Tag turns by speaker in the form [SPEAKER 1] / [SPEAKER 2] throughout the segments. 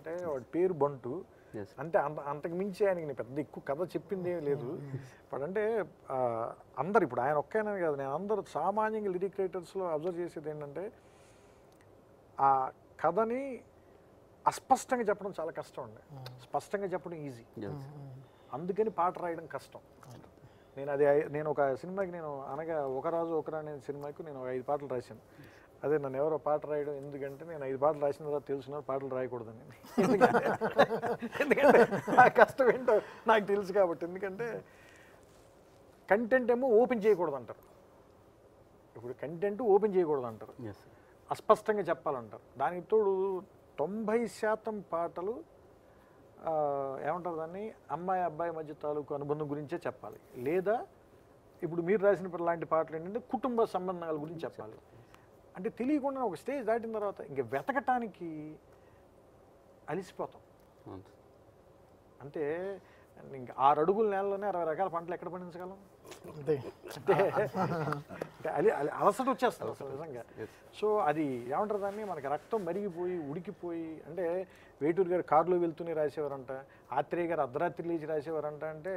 [SPEAKER 1] అంటే వాడి పేరు బంటు
[SPEAKER 2] Yes.
[SPEAKER 1] అంటే అంత అంతకు మించి ఆయనకి నేను పెద్ద ఎక్కువ కథ చెప్పింది ఏం లేదు బట్ అంటే ఆ, అందరు ఇప్పుడు ఆయన ఒక్కనే కాదు నేను అందరూ సామాన్యంగా లిరిక్ రైటర్స్లో అబ్జర్వ్ చేసేది ఏంటంటే ఆ కథని అస్పష్టంగా చెప్పడం చాలా కష్టం అండి స్పష్టంగా చెప్పడం ఈజీ
[SPEAKER 2] Yes.
[SPEAKER 1] అందుకని పాట రాయడం కష్టం నేను అది ఐ- నేను ఒక సినిమాకి నేను అనగా ఒక రాజు ఒక రాణి అనే సినిమాకి నేను ఒక ఐదు పాటలు రాశాను అదే నన్ను ఎవరో పాట రాయడం ఎందుకంటే నేను ఐదు పాటలు రాసిన తర్వాత తెలుసున్నారు పాటలు రాయకూడదని ఎందుకంటే ఎందుకంటే ఆ కష్టం ఏంటో నాకు తెలుసు కాబట్టి ఎందుకంటే కంటెంట్ ఏమో ఓపెన్ చేయకూడదు అంటారు ఇప్పుడు కంటెంట్ ఓపెన్ చేయకూడదు అంటారు
[SPEAKER 2] Yes.
[SPEAKER 1] అస్పష్టంగా చెప్పాలంటారు దానికి తోడు తొంభై శాతం పాటలు ఆ, ఏమంటారు దాన్ని అమ్మాయి అబ్బాయి మధ్య తాలూకు అనుబంధం గురించే చెప్పాలి లేదా ఇప్పుడు మీరు రాసిన ప- లాంటి పాటలు ఏంటంటే కుటుంబ సంబంధాల గురించి చెప్పాలి అంటే తెలియకుండా ఒక స్టేజ్ దాటిన తర్వాత ఇంక వెతకటానికి అలిసిపోతాం
[SPEAKER 2] అవును.
[SPEAKER 1] అంటే ఇంక ఆరు అడుగుల నేలలోనే అరవై రకాల పంటలు ఎక్కడ పండించగలం
[SPEAKER 3] అంతే
[SPEAKER 1] అంటే అంటే అది అది అలసట వచ్చేస్తుంది అసలు నిజంగా
[SPEAKER 2] Yes.
[SPEAKER 1] సో అది ఏమంటారు దాన్ని మనకి రక్తం మరిగిపోయి ఉడికిపోయి అంటే వేటూరు గారు కారులో వెళ్తూనే రాసేవారంట ఆత్రేయ గారు అర్ధరాత్రి లేచి రాసేవారంట అంటే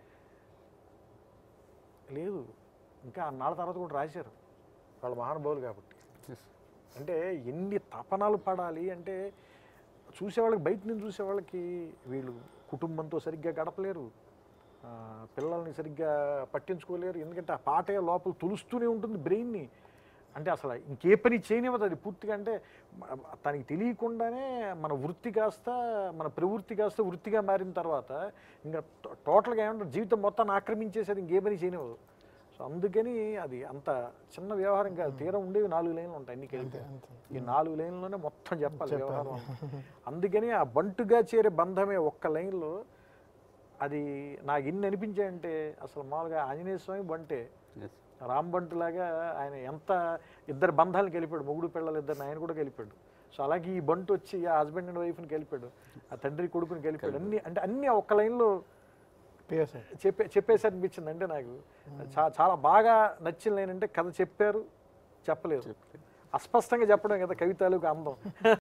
[SPEAKER 1] లేదు ఇంకా అన్నాళ్ళ తర్వాత కూడా రాశారు వాళ్ళ మహానుభావులు కాబట్టి
[SPEAKER 2] Yes.
[SPEAKER 1] అంటే ఎన్ని తపనాలు పడాలి అంటే చూసేవాళ్ళకి బయట నుంచి చూసేవాళ్ళకి వీళ్ళు కుటుంబంతో సరిగ్గా గడపలేరు ఆ, పిల్లల్ని సరిగ్గా పట్టించుకోలేరు ఎందుకంటే ఆ పాటే లోపల తులుస్తూనే ఉంటుంది బ్రెయిన్ని అంటే అసలు ఇంకే పని చేయనివ్వదు అది పూర్తిగా అంటే మ- తనకి తెలియకుండానే మన వృత్తి కాస్త మన ప్రవృత్తి కాస్త వృత్తిగా మారిన తర్వాత ఇంకా టో- టోటల్గా ఏమంటారు జీవితం మొత్తాన్ని ఆక్రమించేసేది ఇంకే పని చేయనివ్వదు సో అందుకని అది అంత చిన్న వ్యవహారం కాదు తీరం ఉండేవి నాలుగు లైన్లు ఉంటాయి అన్ని కలిపి ఈ నాలుగు లైన్లోనే మొత్తం చెప్పాలి వ్యవహారం అంతా. అందుకని ఆ బంటుగా చేరే బంధమే ఒక్క లైన్లో అది నాకు ఎన్ని అనిపించాయంటే అసలు మామూలుగా ఆంజనేయ స్వామి బంటే
[SPEAKER 2] Yes.
[SPEAKER 1] రామ్ బంటు లాగా ఆయన ఎంత ఇద్దరు బంధాలను కలిపాడు మొగుడు పిల్లలు ఇద్దరిని ఆయన కూడా కలిపాడు సో అలాగే ఈ బంటు వచ్చి ఆ హస్బెండ్ అండ్ వైఫ్ని కలిపాడు ఆ తండ్రి కొడుకుని కలిపాడు అన్ని అంటే అన్ని ఆ ఒక్క లైన్లో
[SPEAKER 3] పిఎస్ఐ
[SPEAKER 1] చెప్పే చెప్పేసి అనిపించింది అంటే నాకు చా- చాలా బాగా నచ్చిన లైన్ అంటే కథ చెప్పారు చెప్పలేదు అస్పష్టంగా చెప్పడం కదా కవితలకు అందం